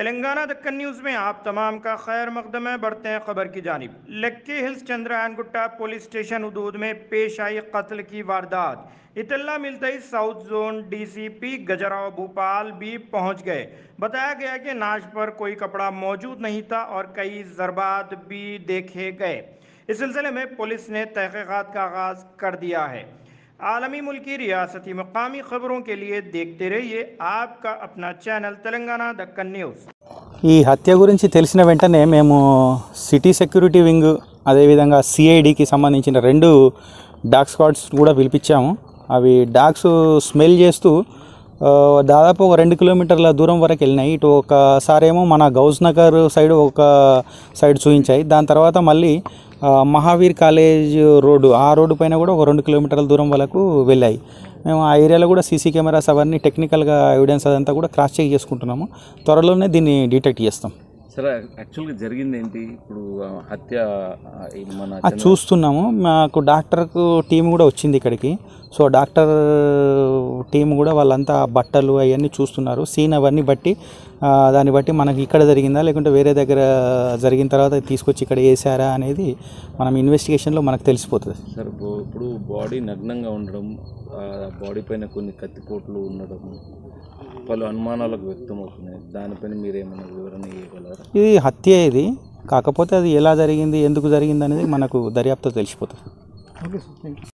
Telangana Deccan news में आप तमाम का खैर मकदम है बढ़ते हैं खबर की जानिब लक्की हिल्स चंद्रयान गुट्टा पुलिस स्टेशन हदूद में पेश आई कत्ल की वारदात इतला मिलते ही south zone DCP Gajarao Bhupal भी पहुंच गए बताया गया कि नाश पर कोई कपड़ा मौजूद नहीं था और कई जरबात भी देखे गए इस सिलसिले में पुलिस ने तहकीकात का आगाज कर दिया है आलमी मुल्की रियासती मकामी खबरों के लिए देखते रहिए आपका अपना चैनल तेलंगाना दक्कन न्यूज़ ఈ హత్య గురించి తెలిసిన వెంటనే మేము సిటీ సెక్యూరిటీ వింగ్ అదేవిధంగా సిఐడికి సంబంధించిన రెండు డాగ్ స్క్వాడ్స్ కూడా పిలిపించాము అవి డాగ్స్ స్మెల్ చేస్తూ ఆ, దాదాపు ఒక రెండు కిలోమీటర్ల దూరం వరకు వెళ్ళినాయి ఇటు ఒకసారేమో మన గౌజ్ నగర్ సైడ్ ఒక సైడ్ చూపించాయి దాని తర్వాత మళ్ళీ ఆ, మహావీర్ కాలేజ్ రోడ్డు ఆ రోడ్డు పైన కూడా ఒక రెండు కిలోమీటర్ల దూరం వరకు వెళ్ళాయి మేము ఆ ఏరియాలో కూడా సీసీ కెమెరాస్ అవన్నీ టెక్నికల్గా ఎవిడెన్స్ అదంతా కూడా క్రాస్ చెక్ చేసుకుంటున్నాము త్వరలోనే దీన్ని డిటెక్ట్ చేస్తాం సరే యాక్చువల్గా జరిగింది ఏంటి ఇప్పుడు ఆ హత్య ఆ, ఈ మన అది చంద్ర- చూస్తున్నాము మాకు డాక్టర్కు టీం కూడా వచ్చింది ఇక్కడికి సో డాక్టర్ టీం కూడా వాళ్ళంతా బట్టలు అవన్నీ చూస్తున్నారు సీన్ అవన్నీ బట్టి ఆ, దాన్ని బట్టి మనకి ఇక్కడ జరిగిందా లేకుంటే వేరే దగ్గర జరిగిన తర్వాత తీసుకొచ్చి ఇక్కడ వేసారా అనేది మనం ఇన్వెస్టిగేషన్లో మనకు తెలిసిపోతుంది సరే బో- ఇప్పుడు బాడీ నగ్నంగా ఉండడం ఆ బాడీ పైన కొన్ని కత్తిపోట్లు ఉండడం పలు అనుమానాలకు వ్యక్తమవుతున్నాయి దానిపైన మీరు ఏమైనా వివరణ ఇవ్వగలరా ఇది హత్య ఇది కాకపోతే అది ఎలా జరిగింది ఎందుకు జరిగింది అనేది మనకు దర్యాప్తు తెలిసిపోతుంది